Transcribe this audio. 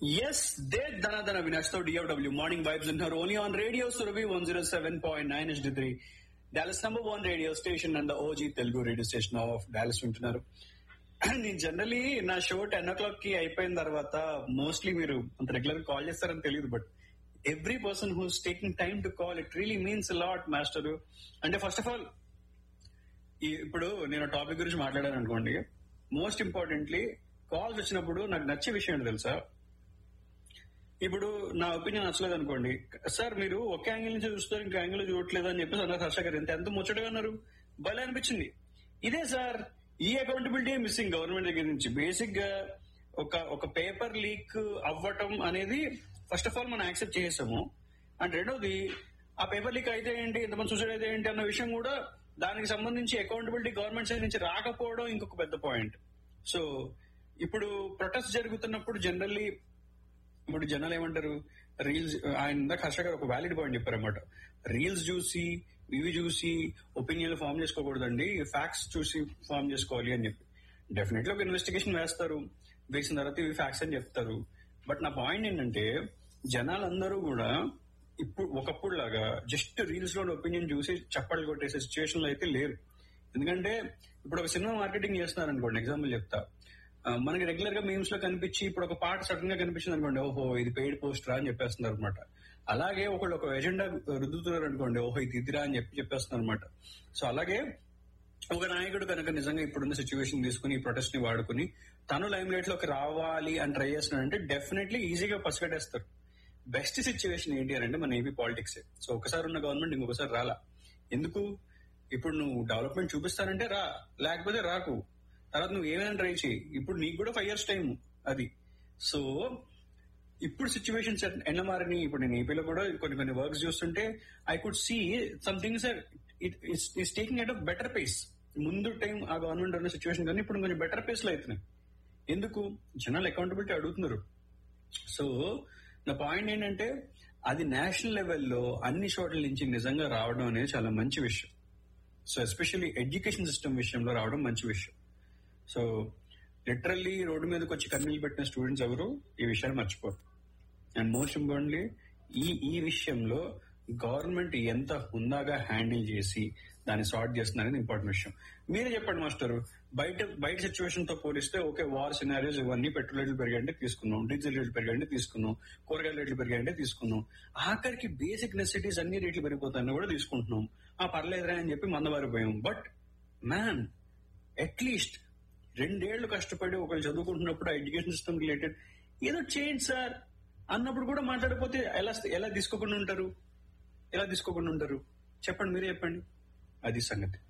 yes they ధనాధన వినాష్ తో డిఎఫ్డబ్ల్యూ మార్నింగ్ వైబ్స్ ఉంటున్నారు only on radio Surabhi one zero seven point nine S three Dallas number one radio station and OG Telugu radio station of Dallas వింటున్నారు నేను generally నా show ten ఓ clock కి అయిపోయిన తర్వాత మోస్ట్లీ మీరు అంత రెగ్యులర్ కాల్ చేస్తారని తెలియదు but every person who's taking time to call it really means lot master అంటే ఫస్ట్ ఆఫ్ ఆల్ ఇప్పుడు నేను టాపిక్ గురించి మాట్లాడాను అనుకోండి మోస్ట్ ఇంపార్టెంట్లీ కాల్స్ వచ్చినప్పుడు నాకు నచ్చే విషయం ఏంటో తెలుసా ఇప్పుడు నా ఒపీనియన్ నచ్చలేదు అనుకోండి సార్ మీరు ఒక యాంగిల్ నుంచి చూస్తారు ఇంకో యాంగిల్ చూడట్లేదు అని చెప్పేసి అన్నారు హర్ష గారు ఎంత ఎంత ముచ్చటగా అన్నారు భలే అనిపించింది ఇదే సార్ ఈ అకౌంటబిలిటీ మిస్సింగ్ గవర్నమెంట్ దగ్గర నుంచి బేసిక్ గా ఒక ఒక పేపర్ లీక్ అవ్వటం అనేది ఫస్ట్ ఆఫ్ ఆల్ మనం యాక్సెప్ట్ చేసాము అండ్ రెండోది ఆ పేపర్ లీక్ అయితే ఏంటి ఎంతమంది సూసైడ్ అయితే ఏంటి అన్న విషయం కూడా దానికి సంబంధించి అకౌంటబిలిటీ గవర్నమెంట్ సైడ్ నుంచి రాకపోవడం ఇంకొక పెద్ద పాయింట్ సో ఇప్పుడు ప్రొటెస్ట్ జరుగుతున్నప్పుడు జనరల్లీ ఇప్పుడు జనాలు ఏమంటారు రీల్స్ ఆయన ఇందాక హర్ష గారు ఒక వ్యాలిడ్ పాయింట్ చెప్పారన్నమాట రీల్స్ చూసి ఇవి చూసి ఒపీనియన్ ఫామ్ చేసుకోకూడదండి ఫ్యాక్ట్స్ చూసి ఫామ్ చేసుకోవాలి అని చెప్పి డెఫినెట్లీ ఒక ఇన్వెస్టిగేషన్ వేస్తారు వేసిన తర్వాత ఇవి ఫ్యాక్ట్స్ అని చెప్తారు బట్ నా పాయింట్ ఏంటంటే జనాలందరూ కూడా ఇప్పుడు ఒకప్పుడు లాగా జస్ట్ రీల్స్ లో ఒపీనియన్ చూసి చప్పట్లు కొట్టేసే సిచ్యువేషన్ లో అయితే లేరు ఎందుకంటే ఇప్పుడు ఒక సినిమా మార్కెటింగ్ చేస్తున్నారు అనుకోండి ఎగ్జాంపుల్ చెప్తా ఆ, మనకి రెగ్యులర్ గా మీమ్స్ లో కనిపించి ఇప్పుడు ఒక పాట సడన్ గా కనిపించింది అనుకోండి ఓహో ఇది పెయిడ్ పోస్టరా అని చెప్పేస్తున్నారు అనమాట అలాగే ఒకళ్ళు ఒక ఎజెండా రుద్దుతున్నారు అనుకోండి ఓహో ఇది ఇదిరా అని చెప్పి చెప్పేస్తున్నారు అనమాట సో అలాగే ఒక నాయకుడు కనుక నిజంగా ఇప్పుడున్న సిచ్యువేషన్ తీసుకుని ఈ ప్రొటెస్ట్ ని వాడుకుని తను లైమ్ లైట్ లోకి రావాలి అని ట్రై చేస్తున్నాడంటే డెఫినెట్లీ ఈజీగా పసిగట్టేస్తారు బెస్ట్ సిచ్యువేషన్ ఏంటి అని అంటే మన ఏపీ పాలిటిక్స్ సో ఒకసారి ఉన్న గవర్నమెంట్ ఇంకొకసారి రాలా ఎందుకు ఇప్పుడు నువ్వు డెవలప్మెంట్ చూపిస్తానంటే రా లేకపోతే రాకు తర్వాత నువ్వు ఏమైనా ట్రై చేయి ఇప్పుడు నీకు కూడా ఫైవ్ ఇయర్స్ టైం అది సో ఇప్పుడు సిచ్యువేషన్స్ ఎన్న మారినాయి ఇప్పుడు నేను ఏపీలో కూడా కొన్ని కొన్ని వర్క్స్ చూస్తుంటే I could see some things are it is taking at better pace ముందు టైం ఆ గవర్నమెంట్ ఉన్న సిచ్యువేషన్ కానీ ఇప్పుడు కొంచెం బెటర్ పేస్ లో అవుతున్నాయి ఎందుకు జనాలు అకౌంటబిలిటీ అడుగుతున్నారు సో నా పాయింట్ ఏంటంటే అది నేషనల్ లెవెల్లో అన్ని చోట్ల నుంచి నిజంగా రావడం అనేది చాలా మంచి విషయం సో ఎస్పెషల్లీ ఎడ్యుకేషన్ సిస్టమ్ విషయంలో రావడం మంచి విషయం సో లిటరల్లీ రోడ్డు మీదకి వచ్చి కన్నీళ్ళు పెట్టిన స్టూడెంట్స్ ఎవరు ఈ విషయాన్ని మర్చిపోరు అండ్ మోస్ట్ ఇంపార్టెంట్లీ ఈ ఈ విషయంలో గవర్నమెంట్ ఎంత హుందాగా హ్యాండిల్ చేసి దాన్ని సార్ట్ చేస్తుంది అనేది ఇంపార్టెంట్ విషయం మీరే చెప్పండి మాస్టర్ బయట బయట సిచ్యువేషన్ తో పోలిస్తే ఓకే వార్ సినారియోస్ ఇవన్నీ పెట్రోల్ రేట్లు పెరిగాయంటే తీసుకున్నాం డీజిల్ రేట్లు పెరిగాయంటే తీసుకున్నాం కూరగాయల రేట్లు పెరిగాయంటే తీసుకున్నాం ఆఖరికి బేసిక్ నెసిటీస్ అన్ని రేట్లు పెరిగిపోతాయని కూడా తీసుకుంటున్నాం ఆ పర్లేదురా అని చెప్పి మందవారిపోయాం బట్ మ్యాన్ అట్లీస్ట్ రెండేళ్లు కష్టపడి ఒకరు చదువుకుంటున్నప్పుడు ఎడ్యుకేషన్ సిస్టమ్ రిలేటెడ్ ఏదో చేయండి సార్ అన్నప్పుడు కూడా మాట్లాడకపోతే ఎలా ఎలా తీసుకోకుండా ఉంటారు ఎలా తీసుకోకుండా ఉంటారు చెప్పండి మీరే చెప్పండి అది సంగతి